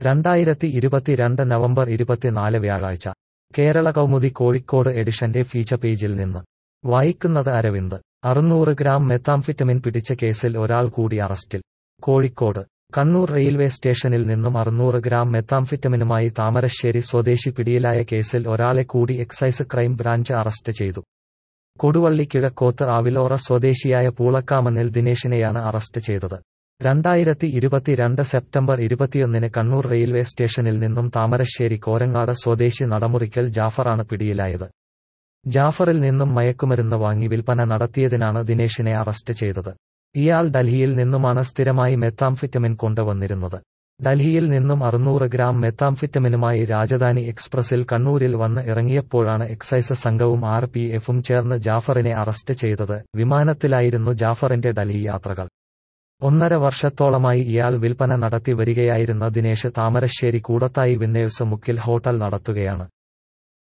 രണ്ടായിരത്തി ഇരുപത്തിരണ്ട് നവംബർ ഇരുപത്തിനാല് വ്യാഴാഴ്ച കേരള കൗമുദി കോഴിക്കോട് എഡിഷന്റെ ഫീച്ചർ പേജിൽ നിന്ന് വായിക്കുന്നത് അരവിന്ദ് അറുന്നൂറ് ഗ്രാം മെത്താംഫിറ്റമിൻ പിടിച്ച കേസിൽ ഒരാൾ കൂടി അറസ്റ്റിൽ കോഴിക്കോട് കണ്ണൂർ റെയിൽവേ സ്റ്റേഷനിൽ നിന്നും അറുന്നൂറ് ഗ്രാം മെത്താംഫിറ്റമിനുമായി താമരശ്ശേരി സ്വദേശി പിടിയിലായ കേസിൽ ഒരാളെ കൂടി എക്സൈസ് ക്രൈം ബ്രാഞ്ച് അറസ്റ്റ് ചെയ്തു കൊടുവള്ളി കിഴക്കോത്ത് ആവിലോറ സ്വദേശിയായ പൂളക്കാമണ്ണിൽ ദിനേശിനെയാണ് അറസ്റ്റ് ചെയ്തത് രണ്ടായിരത്തി ഇരുപത്തിരണ്ട് സെപ്റ്റംബർ ഇരുപത്തിയൊന്നിന് കണ്ണൂർ റെയിൽവേ സ്റ്റേഷനിൽ നിന്നും താമരശ്ശേരി കോരങ്ങാട് സ്വദേശി നടമുറിക്കൽ ജാഫറാണ് പിടിയിലായത് ജാഫറിൽ നിന്നും മയക്കുമരുന്ന് വാങ്ങി വിൽപ്പന നടത്തിയതിനാണ് ദിനേശിനെ അറസ്റ്റ് ചെയ്തത് ഇയാൾ ഡൽഹിയിൽ നിന്നുമാണ് സ്ഥിരമായി മെത്താംഫിറ്റമിൻ കൊണ്ടുവന്നിരുന്നത് ഡൽഹിയിൽ നിന്നും അറുന്നൂറ് ഗ്രാം മെത്താംഫിറ്റമിനുമായി രാജധാനി എക്സ്പ്രസിൽ കണ്ണൂരിൽ വന്ന് ഇറങ്ങിയപ്പോഴാണ് എക്സൈസ് സംഘവും ആർ പി എഫും ചേർന്ന് ജാഫറിനെ അറസ്റ്റ് ചെയ്തത് വിമാനത്തിലായിരുന്നു ജാഫറിന്റെ ഡൽഹി യാത്രകൾ ഒന്നര വർഷത്തോളമായി ഇയാൾ വിൽപ്പന നടത്തി വരികയായിരുന്ന ദിനേശ് താമരശ്ശേരി കൂടത്തായി വിന്നേഴ്സ് മുക്കിൽ ഹോട്ടൽ നടത്തുകയാണ്